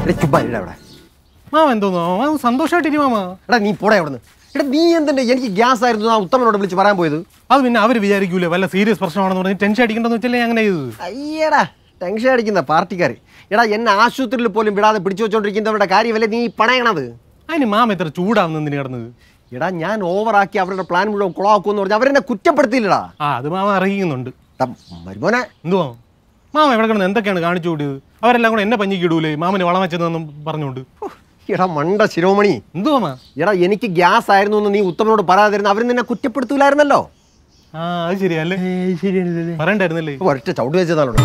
എടാ ചുമ്മാ ഇടാ അവിടെ മാമ എന്തോന്നോ മാമ സന്തോഷമായിട്ടിരി മാമ എടാ നീ പോടാ അവിടെ എടാ നീ എന്തിന്റെ എനിക്ക് ഗ്യാസ് ആയിരുന്നു ആ ഉത്തമനോട് വിളിച്ച് പറയാൻ പോയത് അത് പിന്നെ അവർ വിചാരിക്കൂലേ വല്ല സീരിയസ് പ്രശ്നമാണെന്ന് പറഞ്ഞ് ടെൻഷൻ അടിക്കണ്ടെന്ന് വെച്ചല്ലേ ഞാൻ അങ്ങനെ ചെയ്തത് അയ്യടാ ടെൻഷൻ അടിക്കുന്ന പാർട്ടിക്കാർ എടാ എന്നെ ആശുപത്രിയിൽ പോലും വിടാതെ പിടിച്ചു വെച്ചോണ്ടിരിക്കുന്നവരുടെ കാര്യമല്ലേ നീ പണയണത് അതിന് മാമ എത്ര ചൂടാവുന്നതിന് കിടന്നത് എടാ ഞാൻ ഓവറാക്കി അവരുടെ പ്ലാൻ മുഴുവൻ കുളമാക്കുമെന്ന് പറഞ്ഞാൽ അവരെന്നെ കുറ്റപ്പെടുത്തിയില്ലടാ ആ അത് മാമ അറിയിക്കുന്നുണ്ട് എടാ, മരുമോനെ എന്തുവാ മാമ എവിടെ കിടന്ന് എന്തൊക്കെയാണ് കാണിച്ചു കൂടിയത് അവരെല്ലാം കൂടെ എന്നെ പഞ്ഞിക്ക് ഇടൂലേ മാമന് വളം വെച്ചതെന്നും പറഞ്ഞുകൊണ്ട് എടാ മണ്ട ശിരോമണി എന്തുവാ മാ എടാ എനിക്ക് ഗ്യാസ് ആയിരുന്നു എന്ന് നീ ഉത്തമനോട് പറയാതിരുന്ന അവർ നിന്നെ കുറ്റപ്പെടുത്തൂലായിരുന്നല്ലോ ആ അത് ശരിയല്ലേ പറയണ്ടായിരുന്നല്ലേ ഒരൊറ്റ ചവിട്ട് വെച്ചതാണോ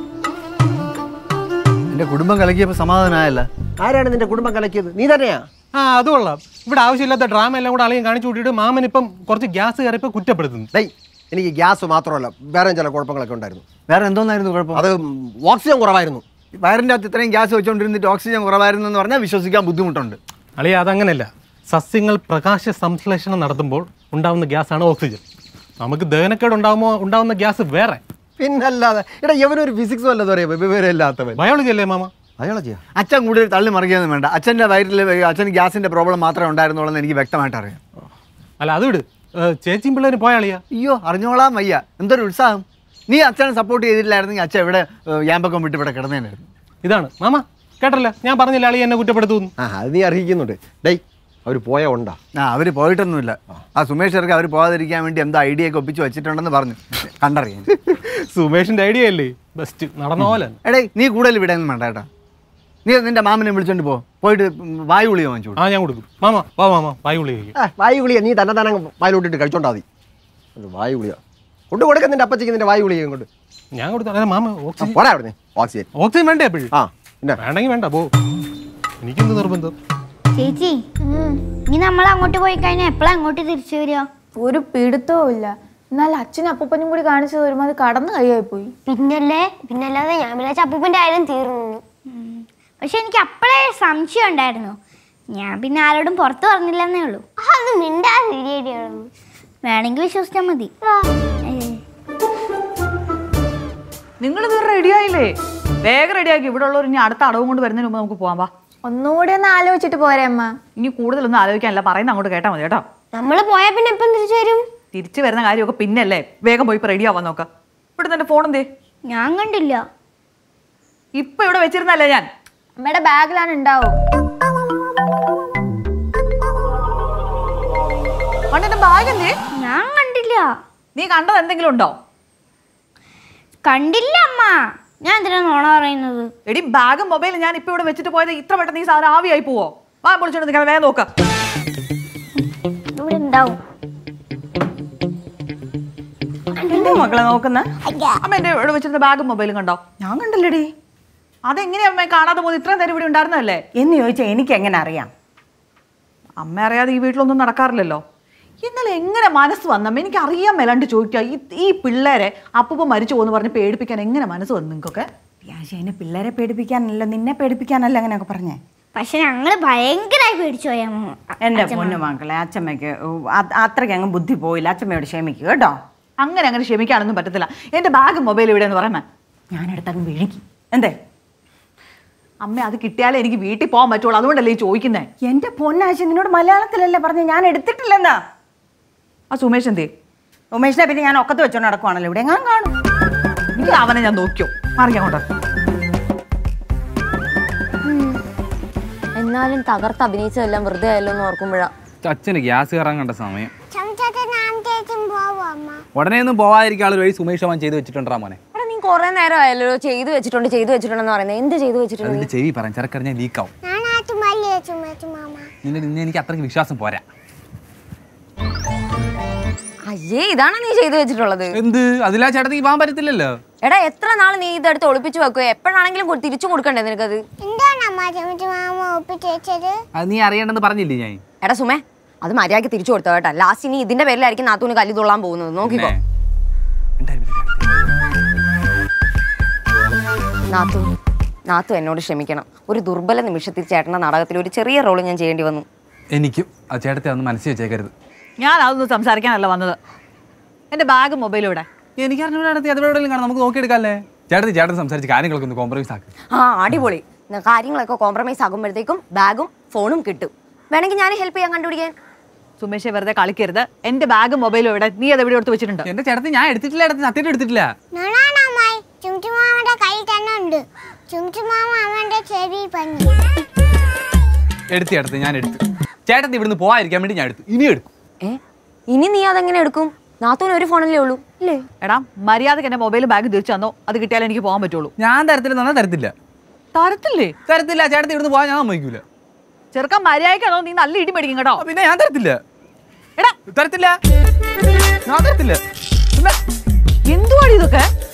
എന്റെ കുടുംബം കലക്കിയപ്പോ സമാധാനമായല്ല ആരാണ് നിന്റെ കുടുംബം കലക്കിയത് നീ തന്നെയാ ആ അത് കൊള്ളാം ഇവിടെ ആവശ്യമില്ലാത്ത ഡ്രാമ എല്ലാം കൂടെ അളിയും കാണിച്ചു കൂട്ടിയിട്ട് മാമൻ ഇപ്പം കുറച്ച് ഗ്യാസ് കയറിയപ്പോൾ കുറ്റപ്പെടുത്തുന്നു ഡേയ് എനിക്ക് ഗ്യാസ് മാത്രമല്ല വേറെ ചില കുഴപ്പങ്ങളൊക്കെ ഉണ്ടായിരുന്നു വേറെ എന്തോന്നായിരുന്നു കുഴപ്പം അത് ഓക്സിജൻ കുറവായിരുന്നു വയറിന്റെ അകത്ത് ഇത്രയും ഗ്യാസ് വെച്ചോണ്ടിരുന്നിട്ട് ഓക്സിജൻ കുറവായിരുന്നു എന്ന് പറഞ്ഞാൽ വിശ്വസിക്കാൻ ബുദ്ധിമുട്ടുണ്ട് അളിയ അതങ്ങനെയല്ല സസ്യങ്ങൾ പ്രകാശ സംശ്ലേഷണം നടത്തുമ്പോൾ ഉണ്ടാവുന്ന ഗ്യാസാണ് ഓക്സിജൻ നമുക്ക് ദഹനക്കേട് ഉണ്ടാകുമ്പോൾ ഉണ്ടാവുന്ന ഗ്യാസ് വേറെ പിന്നല്ലാതെ എടാ ഇവനൊരു ഫിസിക്സ് വല്ലതും അറിയാം വിവരമില്ലാത്തവൻ ബയോളജി അല്ലേ മാമ അയാളെയാ അച്ഛൻ കൂടുതൽ തള്ളി മറിയൊന്നും വേണ്ട അച്ഛന്റെ വയറ്റിൽ അച്ഛന് ഗ്യാസിന്റെ പ്രോബ്ലം മാത്രമേ ഉണ്ടായിരുന്നുള്ളൂ എന്ന് എനിക്ക് വ്യക്തമായിട്ട് അറിയാം അല്ല അത് വിട് ഏ, ചേച്ചിയും പിള്ളേരും പോയ അളിയ അയ്യോ അറിഞ്ഞോളാം വയ്യ എന്തൊരു ഉത്സാഹം നീ അച്ഛനെ സപ്പോർട്ട് ചെയ്തിട്ടില്ലായിരുന്നെങ്കിൽ അച്ഛൻ ഇവിടെ യാമ്പക്കം വിട്ട് ഇവിടെ കിടന്നേനായിരുന്നു ഇതാണ് മാമ കേട്ടല്ല ഞാൻ പറഞ്ഞില്ല അളി എന്നെ കുറ്റപ്പെടുത്തുന്നു ആ അത് നീ അറിയിക്കുന്നുണ്ട് ഡേയ് അവർ പോയ ഉണ്ടാ ആ അവർ പോയിട്ടൊന്നുമില്ല ആ സുമേഷ് ചെറുക്ക് അവർ പോകാതിരിക്കാൻ വേണ്ടി എന്തോ ഐഡിയ ഒക്കെ ഒപ്പിച്ച് വെച്ചിട്ടുണ്ടെന്ന് പറഞ്ഞു കണ്ടറിയാം സുമേഷിന്റെ ഐഡിയ അല്ലേ ബെസ്റ്റ് നടന്ന പോലെ എടേ നീ കൂടുതൽ ഇവിടെ ഒന്നും വേണ്ട കേട്ടോ നീ നിന്റെ മാമനെ വിളിച്ചോണ്ട് പോ പോയിട്ട് വായു ഗുളിക വാങ്ങിച്ചു കൊടു. ആ ഞാൻ കൊടുക്കും മാമ വാ മാമ വായു വിളി കഴിക്കും ആ, വായു ഗുളിയ നീ തന്നെ തന്നെ വായിലോട്ടിട്ട് കഴിച്ചോണ്ടാ മതി അത് വായു ഗുളിയ കൊണ്ട് കൊടുക്ക നിന്റെ അപ്പച്ചയ്ക്ക് നിന്റെ വായു ഗുളിക കൊണ്ട് ഞാൻ കൊടുത്ത അല്ല മാമ ആ, ഓക്സിജൻ പോടാ അവിടെ ഓക്സിജൻ ഓക്സിജൻ വേണ്ടേ എപ്പോഴും ആ പിന്നെ വേണ്ടെങ്കിൽ വേണ്ട പോ എനിക്കെന്ത് നിർബന്ധം ചേച്ചി ഇനി നമ്മൾ അങ്ങോട്ട് പോയി കഴിഞ്ഞാൽ എപ്പോഴാ അങ്ങോട്ട് തിരിച്ചു വരിക ഒരു പിടുത്തവും ഇല്ല എന്നാൽ അച്ഛനും അപ്പൂപ്പനും കൂടി കാണിച്ചത് ഒരുമാതിരി കടന്നു കൈയായി പോയി പിന്നല്ലേ പിന്നല്ലാതെ ഞാൻ വിചാരിച്ച അപ്പൂപ്പൻ്റെ ആയാലും തീർന്നു പക്ഷെ എനിക്ക് അപ്പോഴേ സംശയം ഉണ്ടായിരുന്നു ഞാൻ പിന്നെ ആരോടും പുറത്ത് പറഞ്ഞില്ലെന്നേ ഉള്ളൂ അത് മിണ്ടാ വേണമെങ്കിൽ വിശ്വസിച്ചാൽ മതി ഏ. നിങ്ങൾ ഇത് റെഡിയായില്ലേ വേഗം റെഡിയാക്കി ഇവിടെ ഉള്ളവർ ഇനി അടുത്ത അടവും കൊണ്ട് വരുന്നതിന് മുമ്പ് നമുക്ക് പോകാം വാ ഒന്നുകൂടി ഒന്ന് ആലോചിച്ചിട്ട് പോരെ അമ്മ ഇനി കൂടുതലൊന്നും ആലോചിക്കാനില്ല പറയുന്ന അങ്ങോട്ട് കേട്ടാൽ മതി കേട്ടോ നമ്മൾ പോയാൽ പിന്നെ എപ്പം തിരിച്ചു വരും തിരിച്ചു വരുന്ന കാര്യമൊക്കെ പിന്നല്ലേ വേഗം പോയി ഇപ്പൊ റെഡി ആവാൻ നോക്കാം ഇവിടെ നിന്റെ ഫോൺ എന്തേ ഞാൻ കണ്ടില്ല ഇപ്പൊ ഇവിടെ വെച്ചിരുന്നല്ലേ ഞാൻ അമ്മയുടെ ബാഗിലാണ് ഉണ്ടാവും പണ്ടെന്റെ ബാഗ് എന്തേ ഞാൻ കണ്ടില്ല നീ കണ്ടത് എന്തെങ്കിലും ഉണ്ടോ കണ്ടില്ല അമ്മ ഞാൻ എന്തിനാ നോണ പറയുന്നത് എടി ബാഗും മൊബൈലും ഞാൻ ഇപ്പൊ ഇവിടെ വെച്ചിട്ട് പോയത് ഇത്ര പെട്ടെന്ന് ഈ സാധനം ആവിയായി പോവോ വാ പൊളിച്ചോണ്ട് നിൽക്കാൻ വേഗം നോക്കാം ഇവിടെ ഉണ്ടാവും എന്തോ മക്കളെ നോക്കുന്ന അമ്മ എന്റെ ഇവിടെ വെച്ചിരുന്ന ബാഗും മൊബൈലും കണ്ടോ ഞാൻ കണ്ടില്ലടി അതെങ്ങനെയാ അമ്മ കാണാതെ പോകുന്നത് ഇത്രയും നേരം ഇവിടെ ഉണ്ടായിരുന്നല്ലേ എന്ന് ചോദിച്ചാൽ എനിക്ക് എങ്ങനെ അറിയാം അമ്മ അറിയാതെ ഈ വീട്ടിലൊന്നും നടക്കാറില്ലല്ലോ ഇന്നലെ എങ്ങനെ മനസ്സ് വന്നമ്മ എനിക്ക് അറിയാൻ മേലാണ്ട് ചോദിക്കുക ഈ ഈ പിള്ളേരെ അപ്പൂപ്പ മരിച്ചു പോകുന്നു പറഞ്ഞ് പേടിപ്പിക്കാൻ എങ്ങനെ മനസ്സ് വന്നു നിങ്ങൾക്കൊക്കെ വ്യാജ അതിന് പിള്ളേരെ പേടിപ്പിക്കാനല്ലോ നിന്നെ പേടിപ്പിക്കാനല്ല അങ്ങനെയൊക്കെ പറഞ്ഞേ പക്ഷെ ഞങ്ങള് ഭയങ്കരമായി പേടിച്ചു പോയാ എൻ്റെ പൊന്നു മക്കളെ അച്ഛമ്മയ്ക്ക് അത് അത്രയ്ക്ക് അങ്ങ് ബുദ്ധി പോയില്ല അച്ഛമ്മയോട് ക്ഷമിക്കുക കേട്ടോ അങ്ങനെ അങ്ങനെ ക്ഷമിക്കാനൊന്നും പറ്റത്തില്ല എന്റെ ബാഗ് മൊബൈൽ ഇവിടെ എന്ന് പറയുന്നത് ഞാനെടുത്തങ്ങ് വിഴുകി എന്തേ അമ്മ അത് കിട്ടിയാലേ എനിക്ക് വീട്ടിൽ പോകാൻ പറ്റുള്ളൂ അതുകൊണ്ടല്ലേ ഈ ചോദിക്കുന്നേ എൻ്റെ പൊന്നാശ നിന്നോട് മലയാളത്തിലല്ലേ പറഞ്ഞ ഞാൻ എടുത്തിട്ടില്ലെന്നാ ആ സുമേഷ് എന്തേ ഉമേഷിനെ പിന്നെ ഞാൻ ഒക്കത്ത് വെച്ചോണ്ട് നടക്കുവാണല്ലോ ഇവിടെ എങ്ങാനും കാണും എനിക്ക് അവനെ ഞാൻ നോക്കിയോ അറിയാം കൊണ്ടോ എന്നാലും തകർത്ത് അഭിനയിച്ചതെല്ലാം വെറുതെ ആയല്ലോ എന്ന് ഓർക്കുമ്പോഴാ അച്ഛന് ഗ്യാസ് കയറാൻ കണ്ട സമയം ഞാൻ ചേച്ചും പോവാ അമ്മ ഉടനെ ഒന്നും പോവാതിരിക്കാനുള്ള ഒരു വഴി സുമേഷ് അവൻ ചെയ്ത് വെച്ചിട്ടുണ്ടാ മോനെ എടാ നീ കുറെ നേരം ആയല്ലോ ചെയ്തു വെച്ചിട്ടുണ്ട് ചെയ്തു വെച്ചിട്ടുണ്ടെന്ന് പറയുന്നത് എന്ത് ചെയ്തു വെച്ചിട്ടുണ്ട് അതിന്റെ ചെവി പറയാം ചെറുക്കറിഞ്ഞാൽ ലീക്കാവും ഞാൻ ആ ചുമല്ലി ചേച്ചു മേച്ചു മാമ നിന്നെ നിന്നെ എനിക്ക് അത്രയ്ക്ക് വിശ്വാസം പോരാ അയ്യേ ഇതാണ് നീ ചെയ്തു വെച്ചിട്ടുള്ളത് എന്ത് അതിലാ ചേട്ടത്തേക്ക് പോകാൻ പറ്റത്തില്ലല്ലോ എടാ എത്ര നാൾ നീ ഇതെടുത്ത് ഒളിപ്പിച്ചു വെക്കുക എപ്പോഴാണെങ്കിലും കൊ- തിരിച്ചു കൊടുക്കണ്ടേ നിനക്കത് എന്താണ് അമ്മ ചെമിച്ചു മാമ ഒപ്പിച്ച് വെച്ചത് അത് നീ അറിയേണ്ടെന്ന് പറഞ്ഞില്ലേ ഞാൻ എടാ സുമേ അത് മര്യാദയ്ക്ക് തിരിച്ചു കൊടുത്തോ കേട്ടാ ലാസ്റ്റ് ഇനി ഇതിന്റെ പേരിലായിരിക്കും നാത്തൂന് കല്ലി തുള്ളാൻ പോകുന്നത് നോക്കിക്കോ നാത്തു നാത്തു എന്നോട് ക്ഷമിക്കണം ഒരു ദുർബല നിമിഷത്തിൽ ചേട്ടന്റെ നാടകത്തിൽ ഒരു ചെറിയ റോള് ഞാൻ ചെയ്യേണ്ടി വന്നു എനിക്കും ആ ചേട്ടത്തെ അന്ന് മനസ്സിൽ വെച്ചേക്കരുത് ഞാൻ അതൊന്നും സംസാരിക്കാനല്ല വന്നത് എന്റെ ബാഗ് മൊബൈൽ ഇവിടെ എനിക്ക് അറിഞ്ഞൂടെ അതിലെവിടെയും കാണാം നമുക്ക് നോക്കിയെടുക്കാല്ലേ ചേട്ടത്തി ചേട്ടൻ സംസാരിച്ച് കാര്യങ്ങളൊക്കെ ഒന്ന് കോംപ്രമൈസ് ആക്കി ആ അടിപൊളി ന- കാര്യങ്ങളൊക്കെ കോംപ്രമൈസ് ആകുമ്പോഴത്തേക്കും ബാഗും ഫോണും കിട്ടും വേണമെങ്കിൽ ഞാൻ ഹെൽപ്പ് ചെയ്യാൻ കണ്ടുപിടിക്കാൻ സുമേഷെ വെറുതെ കളിക്കരുത് എന്റെ ബാഗും മൊബൈലും എവിടെ നീ അത് എവിടെ എടുത്ത് വെച്ചിട്ടുണ്ട് എന്റെ ചേട്ടത്തി ഞാൻ എടുത്തിട്ടില്ല ചേട്ടത്തി സത്യമായിട്ട് എടുത്തിട്ടില്ല നൊണാണമ്മായി ചുംചുമാമന്റെ കയ്യിൽ തന്നെ ഉണ്ട് ചുംചുമാമ അവന്റെ ചെവി പഞ്ഞി എടുത്ത് ചേട്ടത്തി ഞാൻ എടുത്തു ചേട്ടത്തി ഇവിടുന്ന് പോകാതിരിക്കാൻ വേണ്ടി ഞാൻ എടുത്തു ഇനി എടുക്കും ഏ ഇനി നീ അതെങ്ങനെ എടുക്കും നാത്തൂന് ഒരു ഫോണല്ലേ ഉള്ളൂ അല്ലേ എടാ മര്യാദക്ക് എന്റെ മൊബൈലും ബാഗ് തിരിച്ചു തന്നോ അത് കിട്ടിയാലേ എനിക്ക് പോകാൻ പറ്റുള്ളൂ ഞാൻ തരത്തില്ല തന്നാ തരത്തില്ല തരത്തില്ലേ തരത്തില്ല ചേട്ടത്തി ഇവിടുന്ന് പോകാൻ ഞാൻ സമ്മതിക്കൂല ചെറുക്കൻ മര്യാദക്കാണോ നീ നല്ല ഇടി മേടിക്കും കേട്ടോ ആ, പിന്നെ ഞാൻ തരത്തില്ല എടാ തരത്തില്ല ഞാൻ തരത്തില്ല എന്തുവാടി ഇതൊക്കെ